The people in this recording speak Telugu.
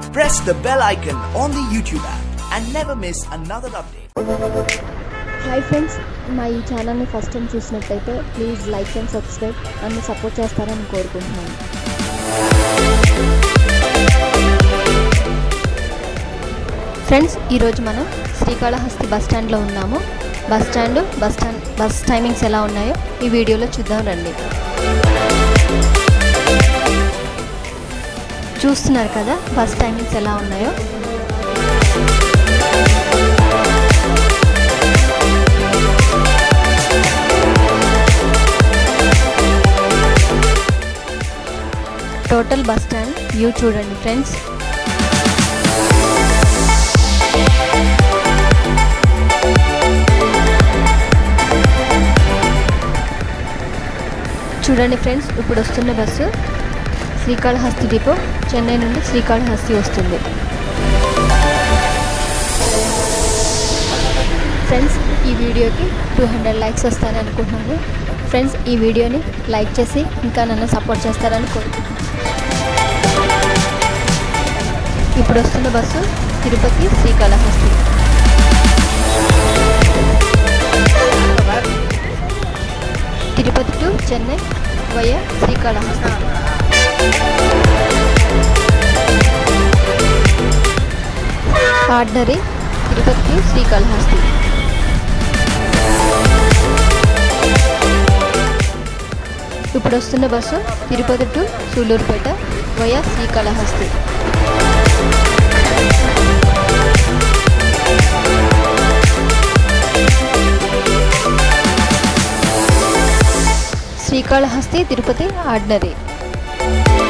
Press the bell icon on the YouTube app and never miss another update. Hi friends మా ఈ ఛానల్ని ఫస్ట్ టైం చూసినట్టయితే ప్లీజ్ లైక్ అండ్ సబ్స్క్రైబ్ నన్ను సపోర్ట్ చేస్తారని కోరుకుంటున్నాను ఫ్రెండ్స్ ఈరోజు మనం శ్రీకాళహస్తి బస్ స్టాండ్లో ఉన్నాము bus stand bus stand bus timings ఎలా ఉన్నాయో ఈ వీడియోలో చూద్దాం రండి చూస్తున్నారు కదా బస్ టైమింగ్స్ ఎలా ఉన్నాయో టోటల్ బస్ స్టాండ్ వ్యూ చూడండి ఫ్రెండ్స్ చూడండి ఫ్రెండ్స్ ఇప్పుడు వస్తున్న బస్సు శ్రీకాళహస్తి డిపో చెన్నై నుండి శ్రీకాళహస్తి వస్తుంది ఫ్రెండ్స్ ఈ వీడియోకి టూ హండ్రెడ్ లైక్స్ వస్తాయని అనుకుంటున్నాను ఫ్రెండ్స్ ఈ వీడియోని లైక్ చేసి ఇంకా నన్ను సపోర్ట్ చేస్తారని కోరుకుంటున్నాను ఇప్పుడు వస్తున్న bus Tirupati Srikalahasti Tirupati to Chennai via Srikalahasti ordinary Tirupati to Srikalahasti ఇప్పుడు వస్తున్న bus Tirupati to Sullurpeta via Srikalahasti Srikalahasti Tirupati ordinary